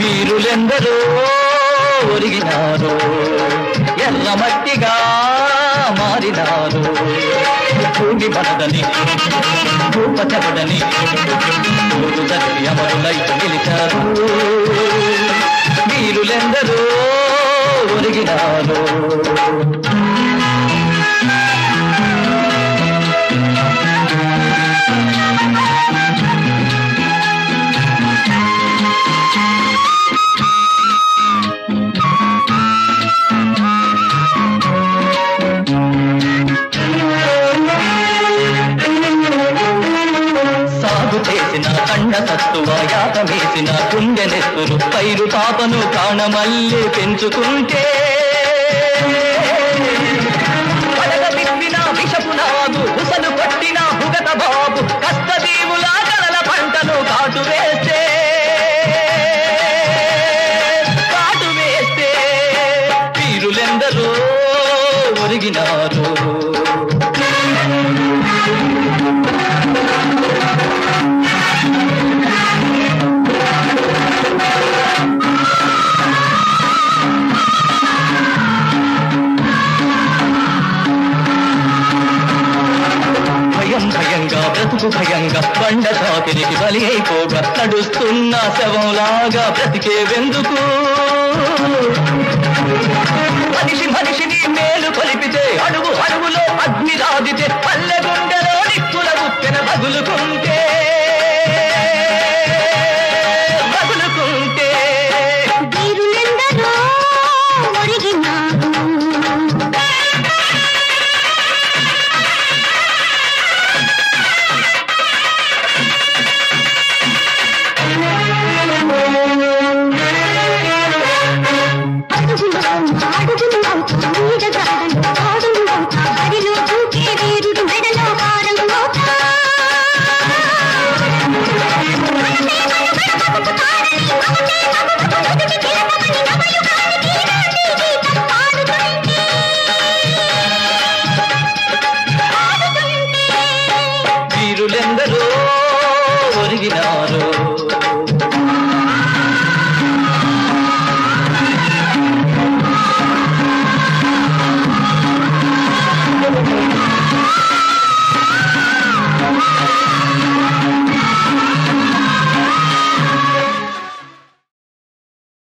వీరులెందరో ఒరిగినారు ఎర్ర మట్టిగా మారినారు భూమి పడదని భూపచబడని ఊరు చదివి అమరులై నిలిచారు వీరులెందరో ఒరిగినారు సాగు చేసిన కండ సత్తువ యాత వేసిన గుండెనెత్తులు పైరు పాపను కాణమల్లి పెంచుకుంటే పడగ తిప్పిన విషపు నాగు ఉసలు కొట్టిన భుగత బాబు కష్టదీవుల కలల పంటను కాటు వేస్తే కాటు వేస్తే వీరులెందరో ఒరిగినారు భయం భయంగా బ్రతుకు భయంగా బండ చాకిరికి బలి అయిపోగా నడుస్తున్న శవంలాగా బ్రతికే వెందుకు మనిషి మనిషిని మేలు కొలిపితే అడుగు అడుగులో అగ్ని రాదితే పల్లె గుండెలో నిప్పుల గుప్పెన తగులుకుంటే